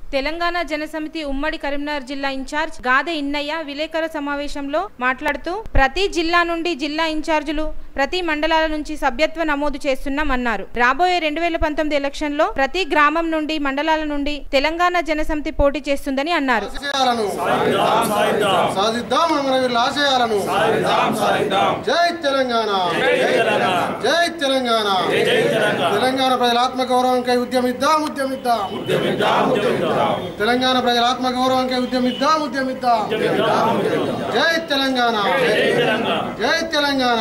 తెలంగాణ జనసమితి ఉమ్మడి కరీంనగర్ జిల్లా ఇన్ఛార్జ్ గాదె ఇన్నయ్య విలేకరుల సమావేశంలో మాట్లాడుతూ ప్రతి జిల్లా నుండి జిల్లా ఇన్ఛార్జీలు ప్రతి మండలాల నుంచి సభ్యత్వ నమోదు చేస్తున్నామన్నారు రాబోయే రెండు వేల పంతొమ్మిది ఎలక్షన్లో ప్రతి గ్రామం నుండి మండలాల నుండి తెలంగాణ జనసమితి పోటీ చేస్తుందని అన్నారు ఆశయాలను సాధిద్దాం అమరవీరుల ఆశయాలను జై తెలంగాణ జై తెలంగాణ తెలంగాణ ప్రజల ఆత్మగౌరవంకై ఉద్యమిద్దాం ఉద్యమిద్దాం తెలంగాణ ప్రజల ఆత్మగౌరవంకై ఉద్యమిద్దాం ఉద్యమిద్దాం జై తెలంగాణ జై తెలంగాణ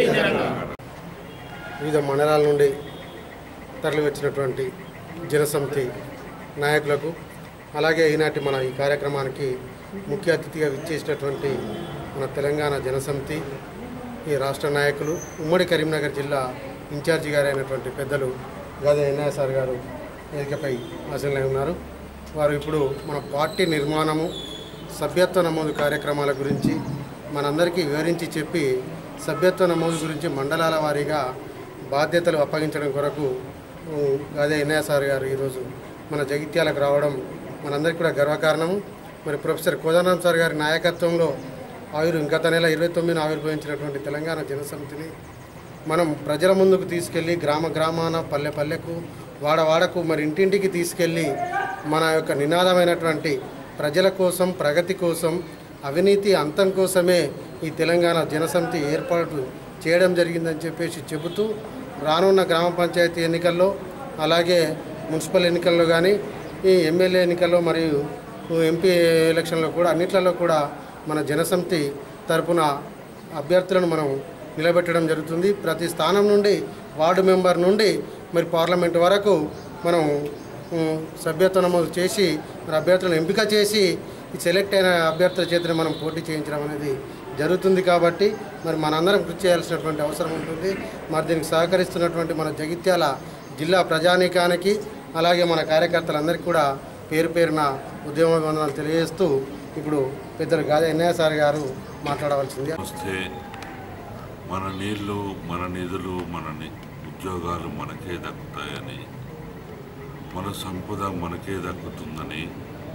వివిధ మండలాల నుండి తరలి వచ్చినటువంటి జనసమితి నాయకులకు అలాగే ఈనాటి మన ఈ కార్యక్రమానికి ముఖ్య అతిథిగా విచ్చేసినటువంటి మన తెలంగాణ జనసమితి ఈ రాష్ట్ర నాయకులు ఉమ్మడి కరీంనగర్ జిల్లా ఇన్ఛార్జి గారైనటువంటి పెద్దలు గదే ఎన్ఆర్ సార్ గారు వేదికపై ఆశలై ఉన్నారు వారు ఇప్పుడు మన పార్టీ నిర్మాణము సభ్యత్వ నమోదు కార్యక్రమాల గురించి మనందరికీ వివరించి చెప్పి సభ్యత్వ నమోదు గురించి మండలాల వారీగా బాధ్యతలు అప్పగించడం కొరకు ఉ, అదే ఎన్ఐ సార్ గారు ఈరోజు మన జగిత్యాలకు రావడం మనందరికీ కూడా గర్వకారణము మరి ప్రొఫెసర్ కోదండరాం సార్ గారి నాయకత్వంలో ఆవిరు గత నెల ఇరవై తొమ్మిదిన ఆవిర్భవించినటువంటి తెలంగాణ జనసమితిని మనం ప్రజల ముందుకు తీసుకెళ్ళి గ్రామ గ్రామాన పల్లె పల్లెకు వాడ వాడకు మరి ఇంటింటికి తీసుకెళ్ళి మన యొక్క నినాదమైనటువంటి ప్రజల కోసం ప్రగతి కోసం అవినీతి అంతం కోసమే ఈ తెలంగాణ జనసమితి ఏర్పాటు చేయడం జరిగిందని చెప్పేసి చెబుతూ రానున్న గ్రామ పంచాయతీ ఎన్నికల్లో అలాగే మున్సిపల్ ఎన్నికల్లో కానీ ఈ ఎమ్మెల్యే ఎన్నికల్లో మరియు ఎంపీ ఎలక్షన్లో కూడా అన్నిట్లలో కూడా మన జనసమితి తరపున అభ్యర్థులను మనం నిలబెట్టడం జరుగుతుంది ప్రతి స్థానం నుండి వార్డు మెంబర్ నుండి మరి పార్లమెంట్ వరకు మనం ఉమ్, సభ్యత్వ నమోదు చేసి మరి అభ్యర్థులను ఎంపిక చేసి ఈ సెలెక్ట్ అయిన అభ్యర్థుల చేతిని మనం పోటీ చేయించడం అనేది జరుగుతుంది కాబట్టి మరి మనందరం కృషి చేయాల్సినటువంటి అవసరం ఉంటుంది మరి దీనికి సహకరిస్తున్నటువంటి మన జగిత్యాల జిల్లా ప్రజానీకానికి అలాగే మన కార్యకర్తలందరికీ కూడా పేరు పేరున ఉద్యమ వందనాలు తెలియజేస్తూ ఇప్పుడు పెద్దలు గాదే ఎన్ఐ సార్ గారు మాట్లాడవలసింది వస్తే మన నీళ్లు మన నిధులు మన ని- ఉద్యోగాలు మనకే దక్కుతాయని మన సంపద మనకే దక్కుతుందని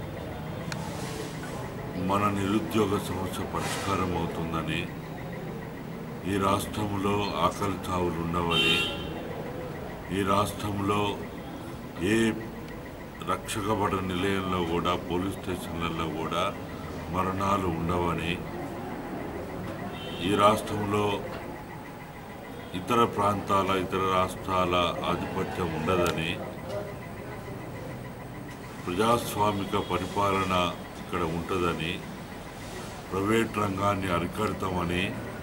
మన నిరుద్యోగ సమస్య పరిష్కారం అవుతుందని ఈ రాష్ట్రంలో ఆకలి చావులు ఉండవని ఈ రాష్ట్రంలో ఏ రక్షకబడ నిలయంలో కూడా పోలీస్ స్టేషన్లలో కూడా మరణాలు ఉండవని ఈ రాష్ట్రంలో ఇతర ప్రాంతాల ఇతర రాష్ట్రాల ఆధిపత్యం ఉండదని ప్రజాస్వామిక పరిపాలన ఇక్కడ ఉంటుందని ప్రైవేట్ రంగాన్ని అరికడతామని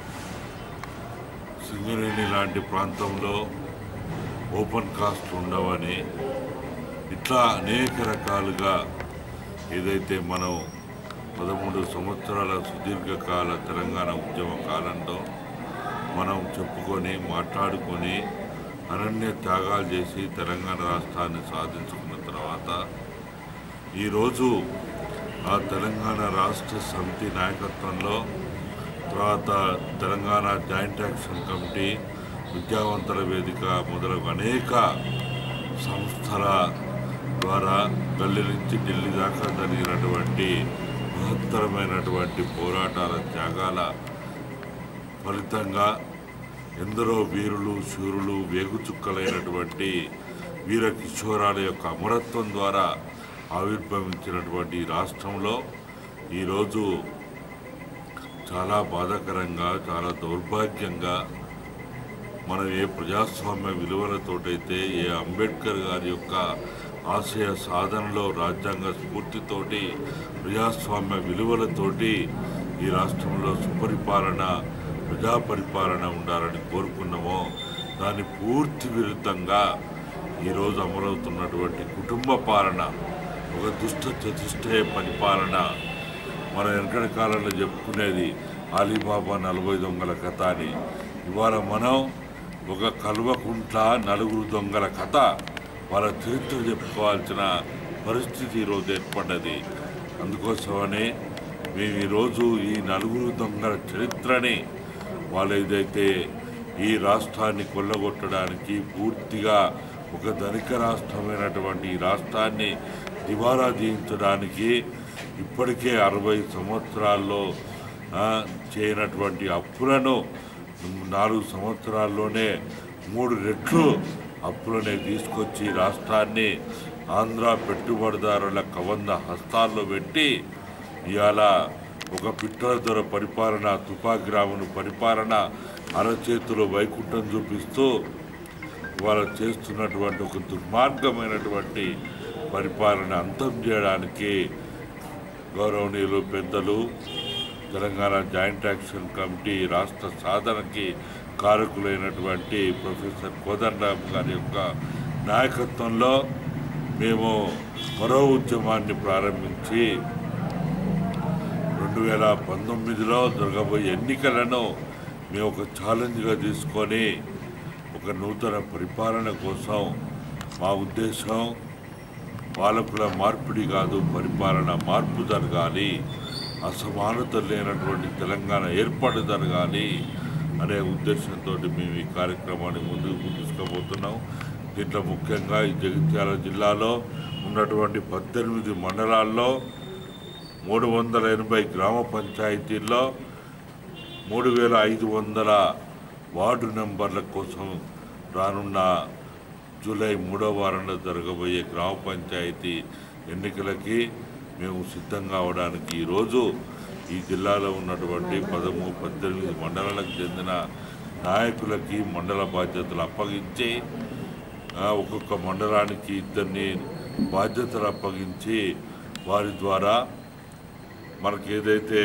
సింగరేణి లాంటి ప్రాంతంలో ఓపెన్ కాస్ట్ ఉండవని ఇట్లా అనేక రకాలుగా ఏదైతే మనం పదమూడు సంవత్సరాల సుదీర్ఘకాల తెలంగాణ ఉద్యమ కాలంలో మనం చెప్పుకొని మాట్లాడుకొని అనన్య త్యాగాలు చేసి తెలంగాణ రాష్ట్రాన్ని సాధించుకున్న తర్వాత ఈరోజు ఆ తెలంగాణ రాష్ట్ర సమితి నాయకత్వంలో తర్వాత తెలంగాణ జాయింట్ యాక్షన్ కమిటీ విద్యావంతుల వేదిక మొదలగు అనేక సంస్థల ద్వారా గల్లీ నుంచి ఢిల్లీ దాకా జరిగినటువంటి మహత్తరమైనటువంటి పోరాటాల త్యాగాల ఫలితంగా ఎందరో వీరులు శూరులు వేగుచుక్కలైనటువంటి వీర కిషోరాల యొక్క అమరత్వం ద్వారా ఆవిర్భవించినటువంటి ఈ రాష్ట్రంలో ఈరోజు చాలా బాధాకరంగా చాలా దౌర్భాగ్యంగా మనం ఏ ప్రజాస్వామ్య విలువలతోటైతే ఏ అంబేద్కర్ గారి యొక్క ఆశయ సాధనలో రాజ్యాంగ స్ఫూర్తితోటి ప్రజాస్వామ్య విలువలతోటి ఈ రాష్ట్రంలో సుపరిపాలన ప్రజా పరిపాలన ఉండాలని కోరుకున్నామో దాని పూర్తి విరుద్ధంగా ఈరోజు అమలవుతున్నటువంటి కుటుంబ పాలన ఒక దుష్ట చతుష్టయ పరిపాలన మన వెనకటి కాలంలో చెప్పుకునేది అలీబాబా నలభై దొంగల కథ అని ఇవాళ మనం ఒక కల్వకుంట్ల నలుగురు దొంగల కథ వాళ్ళ చరిత్ర చెప్పుకోవాల్సిన పరిస్థితి ఈరోజు ఏర్పడ్డది అందుకోసమనే మేము ఈరోజు ఈ నలుగురు దొంగల చరిత్రని వాళ్ళు ఏదైతే ఈ రాష్ట్రాన్ని కొల్లగొట్టడానికి పూర్తిగా ఒక ధనిక రాష్ట్రమైనటువంటి ఈ రాష్ట్రాన్ని దివాలా తీయించడానికి ఇప్పటికే అరవై సంవత్సరాల్లో ఆ, చేయనటువంటి అప్పులను నాలుగు సంవత్సరాల్లోనే మూడు రెట్లు అప్పులనే తీసుకొచ్చి రాష్ట్రాన్ని ఆంధ్ర పెట్టుబడిదారుల కవంద హస్తాల్లో పెట్టి ఇవాళ ఒక పిట్టల దొర పరిపాలన తుపాగ్రామును పరిపాలన అరచేతిలో వైకుంఠం చూపిస్తూ వాళ్ళు చేస్తున్నటువంటి ఒక దుర్మార్గమైనటువంటి పరిపాలన అంతం చేయడానికి గౌరవనీయులు పెద్దలు తెలంగాణ జాయింట్ యాక్షన్ కమిటీ రాష్ట్ర సాధనకి కారకులైనటువంటి ప్రొఫెసర్ కోదండరామ్ గారి యొక్క నాయకత్వంలో మేము మరో ఉద్యమాన్ని ప్రారంభించి రెండు వేల పంతొమ్మిదిలో జరగబోయే ఎన్నికలను మేము ఒక ఛాలెంజ్గా తీసుకొని ఒక నూతన పరిపాలన కోసం మా ఉద్దేశం పాలకుల మార్పిడి కాదు పరిపాలన మార్పు జరగాలి అసమానత లేనటువంటి తెలంగాణ ఏర్పాటు జరగాలి అనే ఉద్దేశంతో మేము ఈ కార్యక్రమాన్ని ముందుకు తీసుకుపోతున్నాం దీంట్లో ముఖ్యంగా ఈ జగిత్యాల జిల్లాలో ఉన్నటువంటి పద్దెనిమిది మండలాల్లో మూడు వందల ఎనభై గ్రామ పంచాయతీల్లో మూడు వేల ఐదు వందల వార్డు నెంబర్ల కోసం రానున్న జూలై మూడో వారంలో జరగబోయే గ్రామ పంచాయతీ ఎన్నికలకి మేము సిద్ధంగా అవడానికి ఈరోజు ఈ జిల్లాలో ఉన్నటువంటి పదమూడు పద్దెనిమిది మండలాలకు చెందిన నాయకులకి మండల బాధ్యతలు అప్పగించి ఆ, ఒక్కొక్క మండలానికి ఇద్దరిని బాధ్యతలు అప్పగించి వారి ద్వారా మనకి ఏదైతే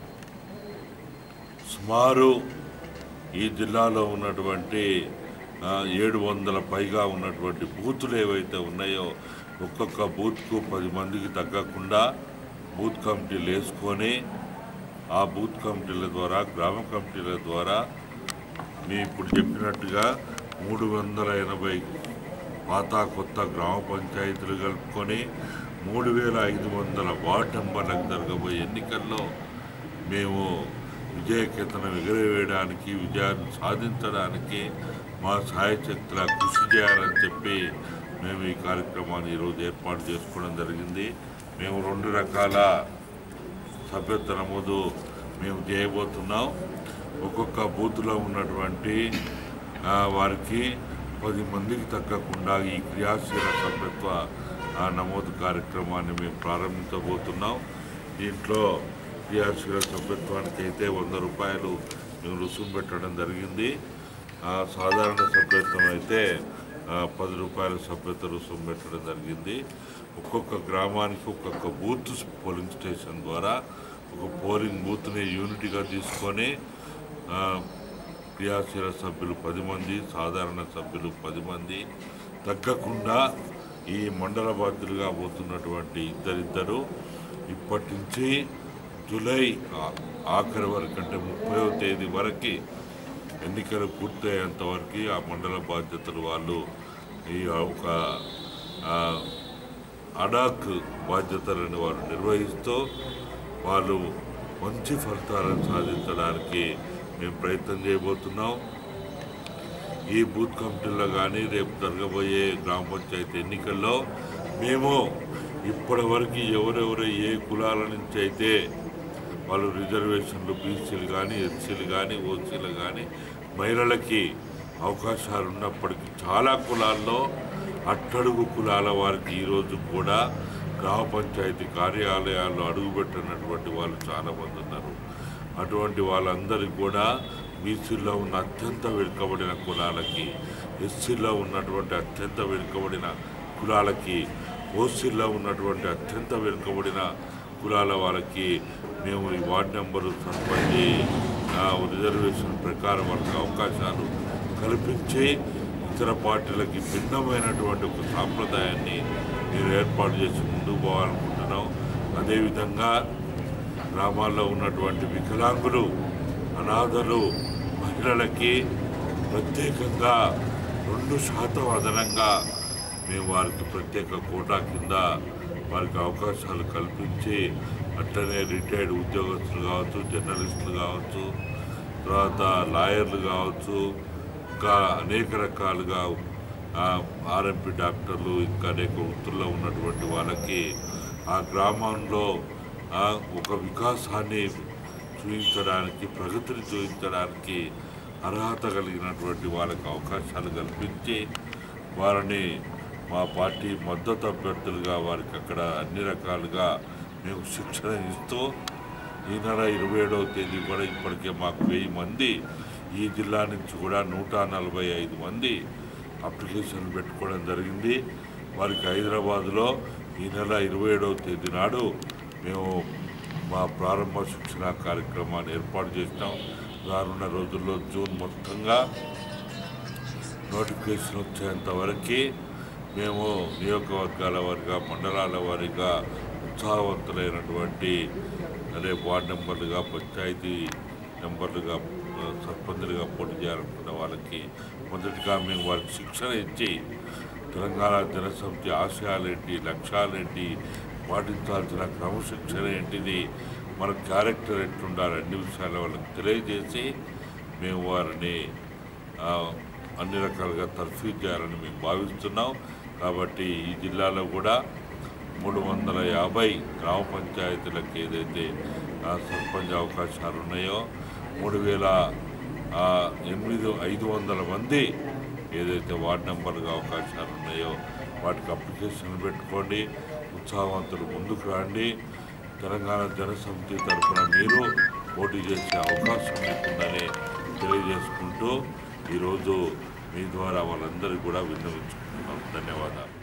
సుమారు ఈ జిల్లాలో ఉన్నటువంటి ఆ, ఏడు వందల పైగా ఉన్నటువంటి బూతులు ఏవైతే ఉన్నాయో ఒక్కొక్క బూత్కు పది మందికి తగ్గకుండా బూత్ కమిటీలు వేసుకొని ఆ బూత్ కమిటీల ద్వారా గ్రామ కమిటీల ద్వారా మీ ఇప్పుడు చెప్పినట్టుగా మూడు వందల ఎనభై పాత కొత్త గ్రామ పంచాయతీలు కలుపుకొని మూడు వేల ఐదు వందల వార్డ్ నెంబర్లకు జరగబోయే ఎన్నికల్లో మేము విజయకేతనం ఎగరవేయడానికి విజయాన్ని సాధించడానికి మా సాయశక్తుల కృషి చేయాలని చెప్పి మేము ఈ కార్యక్రమాన్ని ఈరోజు ఏర్పాటు చేసుకోవడం జరిగింది మేము రెండు రకాల సభ్యత్వ నమోదు మేము చేయబోతున్నాం ఒక్కొక్క బూత్లో ఉన్నటువంటి ఆ, వారికి పది మందికి తగ్గకుండా ఈ క్రియాశీల సభ్యత్వ ఆ, నమోదు కార్యక్రమాన్ని మేము ప్రారంభించబోతున్నాం దీంట్లో క్రియాశీల సభ్యత్వానికి అయితే వంద రూపాయలు మేము రుసుము పెట్టడం జరిగింది ఆ, సాధారణ సభ్యత్వం అయితే ఆ, పది రూపాయల సభ్యత్వ రుసుము పెట్టడం జరిగింది ఒక్కొక్క గ్రామానికి ఒక్కొక్క బూత్ పోలింగ్ స్టేషన్ ద్వారా ఒక పోలింగ్ బూత్ని యూనిట్గా తీసుకొని ఆ, క్రియాశీల సభ్యులు పది మంది సాధారణ సభ్యులు పది మంది తగ్గకుండా ఈ మండల బాధ్యులుగా పోతున్నటువంటి ఇద్దరిద్దరు ఇప్పటి నుంచి జూలై ఆ- ఆఖరి వరకు అంటే ముప్పైవ తేదీ వరకు ఎన్నికలు పూర్తయ్యేంత వరకు ఆ మండల బాధ్యతలు వాళ్ళు ఈ ఒక ఆ, అడాక్ బాధ్యతలను వారు నిర్వహిస్తూ వాళ్ళు మంచి ఫలితాలను సాధించడానికి మేము ప్రయత్నం చేయబోతున్నాం ఈ బూత్ కమిటీల్లో కానీ రేపు జరగబోయే గ్రామ పంచాయతీ ఎన్నికల్లో మేము ఇప్పటి వరకు ఎవరెవరు ఏ కులాల నుంచి అయితే వాళ్ళు రిజర్వేషన్లు బీసీలు కానీ ఎస్సీలు కానీ ఓసీలు కానీ మహిళలకి అవకాశాలు ఉన్నప్పటికీ చాలా కులాల్లో అట్టడుగు కులాల వారికి ఈరోజు కూడా గ్రామ పంచాయతీ కార్యాలయాల్లో అడుగుపెట్టినటువంటి వాళ్ళు చాలామంది ఉన్నారు అటువంటి వాళ్ళందరికీ కూడా బీసీలో ఉన్న అత్యంత వెనుకబడిన కులాలకి ఎస్సీలో ఉన్నటువంటి అత్యంత వెనుకబడిన కులాలకి ఓసీలో ఉన్నటువంటి అత్యంత వెనుకబడిన కులాల వాళ్ళకి మేము ఈ వార్డు నెంబరు సంబంధి ఆ, రిజర్వేషన్ ప్రకారం వాళ్ళకి అవకాశాలు కల్పించి ఇతర పార్టీలకి భిన్నమైనటువంటి ఒక సాంప్రదాయాన్ని మీరు ఏర్పాటు చేసి ముందుకు పోవాలనుకుంటున్నాం అదేవిధంగా గ్రామాల్లో ఉన్నటువంటి వికలాంగులు అనాథలు మహిళలకి ప్రత్యేకంగా రెండు శాతం అదనంగా మేము వారికి ప్రత్యేక కోటా కింద వారికి అవకాశాలు కల్పించి అట్లనే రిటైర్డ్ ఉద్యోగస్తులు కావచ్చు జర్నలిస్టులు కావచ్చు తర్వాత లాయర్లు కావచ్చు ఇంకా అనేక రకాలుగా ఆర్ఎంపీ డాక్టర్లు ఇంకా అనేక వృత్తుల్లో ఉన్నటువంటి వాళ్ళకి ఆ గ్రామంలో ఆ, ఒక వికాసాన్ని చూపించడానికి ప్రగతిని చూపించడానికి అర్హత కలిగినటువంటి వాళ్ళకి అవకాశాలు కల్పించి వారిని మా పార్టీ మద్దతు అభ్యర్థులుగా వారికి అక్కడ అన్ని రకాలుగా మేము శిక్షణ ఇస్తూ ఈ నెల ఇరవై ఏడవ తేదీ కూడా ఇప్పటికే మాకు వెయ్యి మంది ఈ జిల్లా నుంచి కూడా నూట నలభై ఐదు మంది అప్లికేషన్లు పెట్టుకోవడం జరిగింది వారికి హైదరాబాదులో ఈ నెల ఇరవై ఏడవ తేదీ నాడు మేము మా ప్రారంభ శిక్షణ కార్యక్రమాన్ని ఏర్పాటు చేసినాం రానున్న రోజుల్లో జూన్ మొత్తంగా నోటిఫికేషన్ వచ్చేంత వరకు మేము నియోజకవర్గాల వారిగా మండలాల వారిగా ఉత్సాహవంతులైనటువంటి రేపు వార్డు నెంబర్లుగా పంచాయతీ నెంబర్లుగా ఆ, సర్పంచులుగా పోటీ చేయాలనుకున్న వాళ్ళకి మొదటిగా మేము వారికి శిక్షణ ఇచ్చి తెలంగాణ జనసమితి ఆశయాలేంటి లక్ష్యాలేంటి పాటించాల్సిన క్రమశిక్షణ ఏంటిది మన క్యారెక్టర్ ఎట్లుండాలి అన్ని విషయాలు వాళ్ళకి తెలియజేసి మేము వారిని ఆ, అన్ని రకాలుగా తర్ఫీ చేయాలని మేము భావిస్తున్నాం కాబట్టి ఈ జిల్లాలో కూడా మూడు వందల యాభై గ్రామ పంచాయతీలకు ఏదైతే ఆ, సర్పంచ్ అవకాశాలు ఉన్నాయో మూడు వేల ఆ, ఎనిమిది ఐదు వందల మంది ఏదైతే వార్డు నెంబర్గా అవకాశాలు ఉన్నాయో వాటికి అప్లికేషన్లు పెట్టుకోండి ఉత్సాహవంతులు ముందుకు రండి తెలంగాణ జనసమితి తరఫున మీరు పోటీ చేసే అవకాశం మీకుందని తెలియజేసుకుంటూ ఈరోజు మీ ద్వారా వాళ్ళందరికీ కూడా విన్నవించుకుంటున్నాం ధన్యవాదాలు